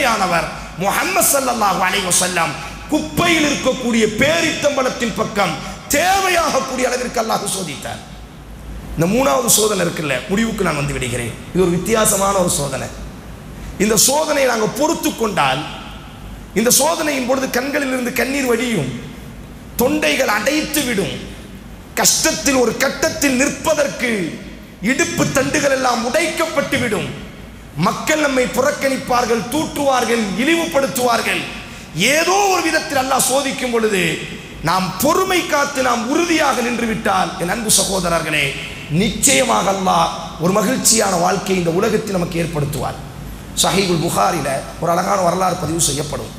தேவையானவர் முஹம்மது ஸல்லல்லாஹு அலைஹி வஸல்லம் குப்பையில் இருக்கக்கூடிய பேரித்தம்பலத்தின் பக்கம் தேவையாகக்கூடிய அளவிற்கு அல்லாஹ் சோதித்தார் இந்த மூணாவது சோதனை இருக்குல்ல முடிவுக்கு நான் வந்து விடுகிறேன் இது ஒரு வித்தியாசமான ஒரு சோதனை இந்த சோதனையை நாங்கள் பொறுத்து கொண்டால் இந்த சோதனையின் பொழுது கண்களில் இருந்து கண்ணீர் வடியும் தொண்டைகள் அடைத்து விடும் கஷ்டத்தில் ஒரு கட்டத்தில் நிற்பதற்கு இடுப்பு தண்டுகள் எல்லாம் உடைக்கப்பட்டு விடும் மக்கள் நம்மை புறக்கணிப்பார்கள் தூற்றுவார்கள் இழிவுபடுத்துவார்கள் ஏதோ ஒரு விதத்தில் அல்லாஹ் சோதிக்கும் பொழுது நாம் பொறுமை காத்து நாம் உறுதியாக நின்று விட்டால் என் அன்பு சகோதரர்களே நிச்சயமாக அல்லாஹ் ஒரு மகிழ்ச்சியான வாழ்க்கையை இந்த உலகத்தில் நமக்கு ஏற்படுத்துவார் சஹீகுல் புகாரில ஒரு அழகான வரலாறு பதிவு செய்யப்படும்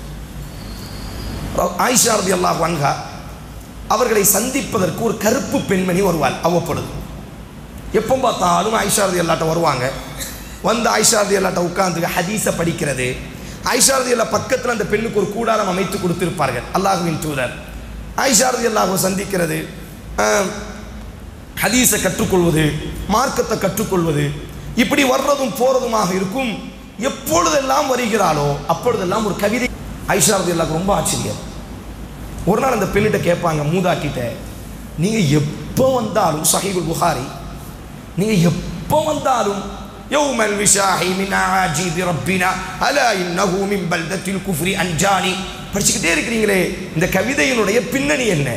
ஆயிஷா ரதி அல்லாஹ் வன்ஹா அவர்களை சந்திப்பதற்கு ஒரு கருப்பு பெண்மணி வருவாள் அவ்வப்பொழுது எப்போ பார்த்தாலும் ஆயிஷா ரதி அல்லாட்ட வருவாங்க வந்து ஆயிஷா ரதி அல்லாட்ட உட்கார்ந்து ஹதீஸை படிக்கிறது ஆயிஷா ரதி அல்லா பக்கத்தில் அந்த பெண்ணுக்கு ஒரு கூடாரம் அமைத்து கொடுத்திருப்பார்கள் அல்லாஹுவின் தூதர் ஆயிஷா ரதி அல்லாஹை சந்திக்கிறது ஆஹ், ஹதீஸை கற்றுக்கொள்வது மார்க்கத்தை கற்றுக்கொள்வது இப்படி வர்றதும் போறதுமாக இருக்கும் எப்பொழுதெல்லாம் வருகிறாளோ அப்பொழுதெல்லாம் ஒரு கவிதை ஐஷா ரதி ரொம்ப ஆச்சரியம் ஒரு நாள் அந்த பெண்ணிட்ட கேட்பாங்க மூதாட்டிட்ட நீங்கள் எப்போ வந்தாலும் சஹீபுல் புகாரி நீங்கள் எப்போ வந்தாலும் يوم الوشاح من عاجيب ربنا ألا إنه من بلدة الكفر أنجاني படிச்சுக்கிட்டே இருக்கிறீங்களே இந்த கவிதையினுடைய பின்னணி என்ன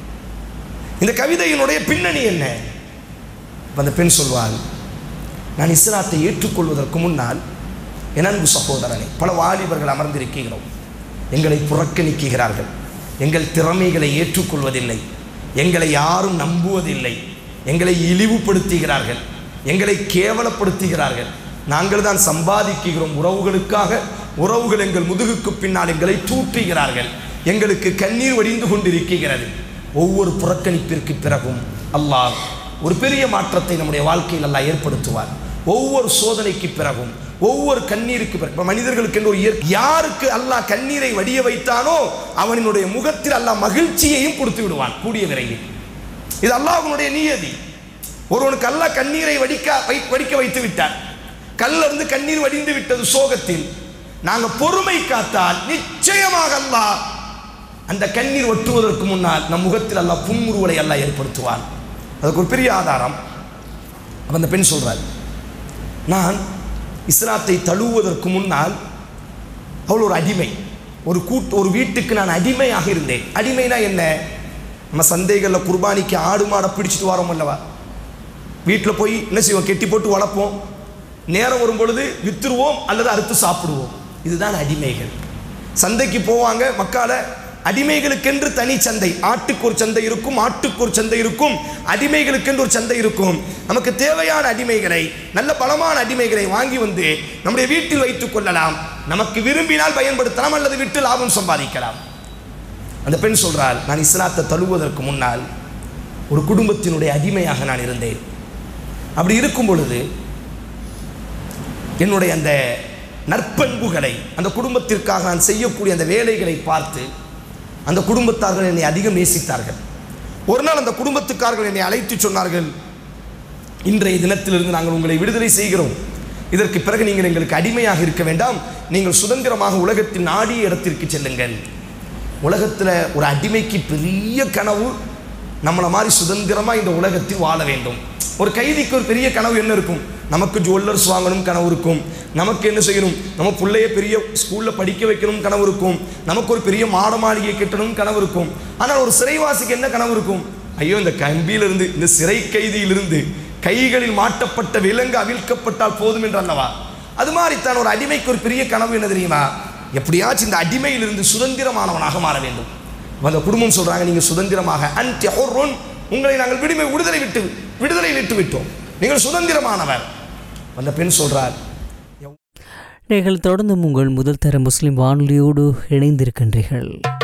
இந்த கவிதையினுடைய பின்னணி என்ன அப்ப அந்த பெண் சொல்வாள் நான் இஸ்லாத்தை ஏற்றுக்கொள்வதற்கு முன்னால் என் அன்பு சகோதரனை பல வாலிபர்கள் அமர்ந்திருக்கிறோம் எங்களை புறக்கணிக்கிறார்கள் எங்கள் திறமைகளை ஏற்றுக்கொள்வதில்லை எங்களை யாரும் நம்புவதில்லை எங்களை இழிவுபடுத்துகிறார்கள் எங்களை கேவலப்படுத்துகிறார்கள் நாங்கள் தான் சம்பாதிக்கிறோம் உறவுகளுக்காக உறவுகள் எங்கள் முதுகுக்கு பின்னால் எங்களை தூற்றுகிறார்கள் எங்களுக்கு கண்ணீர் வடிந்து கொண்டிருக்கிறது ஒவ்வொரு புறக்கணிப்பிற்கு பிறகும் அல்லாஹ் ஒரு பெரிய மாற்றத்தை நம்முடைய வாழ்க்கையில் அல்லாஹ் ஏற்படுத்துவார் ஒவ்வொரு சோதனைக்கு பிறகும் ஒவ்வொரு கண்ணீருக்கு பிறகு இப்ப மனிதர்களுக்கு என்று ஒரு இயற்கை யாருக்கு அல்லாஹ் கண்ணீரை வடிய வைத்தானோ அவனினுடைய முகத்தில் அல்லாஹ் மகிழ்ச்சியையும் கொடுத்து விடுவான் கூடிய விரைவில் இது அல்லாஹ்வுடைய நியதி ஒருவனுக்கு அல்லாஹ் கண்ணீரை வடிக்க வை- வடிக்க வைத்து விட்டார் கல்ல இருந்து கண்ணீர் வடிந்து விட்டது சோகத்தில் நாங்க பொறுமை காத்தால் நிச்சயமாக அல்லாஹ் அந்த கண்ணீர் ஒட்டுவதற்கு முன்னால் நம் முகத்தில் அல்லாஹ் புன்முறுவலை அல்லாஹ் ஏற்படுத்துவான் அதுக்கு ஒரு பெரிய ஆதாரம் அப்ப அந்த பெண் சொல்றாள் நான் இஸ்லாத்தை தழுவுவதற்கு முன்னால் அவள் ஒரு அடிமை ஒரு கூட்டு ஒரு வீட்டுக்கு நான் அடிமையாக இருந்தேன் அடிமைனா என்ன நம்ம சந்தைகளில் குர்பானிக்கு ஆடு மாடை பிடிச்சிட்டு வரோம் அல்லவா வீட்டில் போய் என்ன செய்வோம் கெட்டி போட்டு வளர்ப்போம் நேரம் வரும் பொழுது வித்துருவோம் அல்லது அறுத்து சாப்பிடுவோம் இதுதான் அடிமைகள் சந்தைக்கு போவாங்க மக்கால அடிமைகளுக்கென்று தனி சந்தை ஆட்டுக்கு ஒரு சந்தை இருக்கும் ஆட்டுக்கு ஒரு சந்தை இருக்கும் அடிமைகளுக்கென்று ஒரு சந்தை இருக்கும் நமக்கு தேவையான அடிமைகளை நல்ல பலமான அடிமைகளை வாங்கி வந்து நம்முடைய வீட்டில் வைத்துக் கொள்ளலாம் நமக்கு விரும்பினால் பயன்படுத்தலாம் அல்லது விட்டு லாபம் சம்பாதிக்கலாம் அந்த பெண் சொல்றாள் நான் இஸ்லாத்தை தழுவுவதற்கு முன்னால் ஒரு குடும்பத்தினுடைய அடிமையாக நான் இருந்தேன் அப்படி இருக்கும் பொழுது என்னுடைய அந்த நற்பண்புகளை அந்த குடும்பத்திற்காக நான் செய்யக்கூடிய அந்த வேலைகளை பார்த்து அந்த குடும்பத்தார்கள் என்னை அதிகம் நேசித்தார்கள் ஒரு நாள் அந்த குடும்பத்துக்காரர்கள் என்னை அழைத்து சொன்னார்கள் இன்றைய தினத்திலிருந்து நாங்கள் உங்களை விடுதலை செய்கிறோம் இதற்கு பிறகு நீங்கள் எங்களுக்கு அடிமையாக இருக்க வேண்டாம் நீங்கள் சுதந்திரமாக உலகத்தின் நாடிய இடத்திற்கு செல்லுங்கள் உலகத்தில் ஒரு அடிமைக்கு பெரிய கனவு நம்மளை மாதிரி சுதந்திரமாக இந்த உலகத்தில் வாழ வேண்டும் ஒரு கைதிக்கு ஒரு பெரிய கனவு என்ன இருக்கும் நமக்கு ஜுவல்லர்ஸ் வாங்கணும் கனவு இருக்கும் நமக்கு என்ன செய்யணும் நம்ம பிள்ளைய பெரிய ஸ்கூலில் படிக்க வைக்கணும் கனவு இருக்கும் நமக்கு ஒரு பெரிய மாட மாளிகை கட்டணும் கனவு இருக்கும் ஆனால் ஒரு சிறைவாசிக்கு என்ன கனவு இருக்கும் ஐயோ இந்த கம்பியிலிருந்து இந்த சிறை கைதியிலிருந்து கைகளில் மாட்டப்பட்ட விலங்கு அவிழ்க்கப்பட்டால் போதும் என்று அல்லவா அது மாதிரி தான் ஒரு அடிமைக்கு ஒரு பெரிய கனவு என்ன தெரியுமா எப்படியாச்சும் இந்த அடிமையிலிருந்து சுதந்திரமானவனாக மாற வேண்டும் அந்த குடும்பம் சொல்றாங்க நீங்க சுதந்திரமாக அன்டி ஹொர்ருன் உங்களை நாங்கள் விடுமை விடுதலை விட்டு விடுதலை விட்டு விட்டோம் நீங்கள் சுதந்திரமானவர் அந்த பெண் சொல்றார் நீங்கள் தொடர்ந்தும் உங்கள் முதல் தர முஸ்லிம் வானொலியோடு இணைந்திருக்கின்றீர்கள்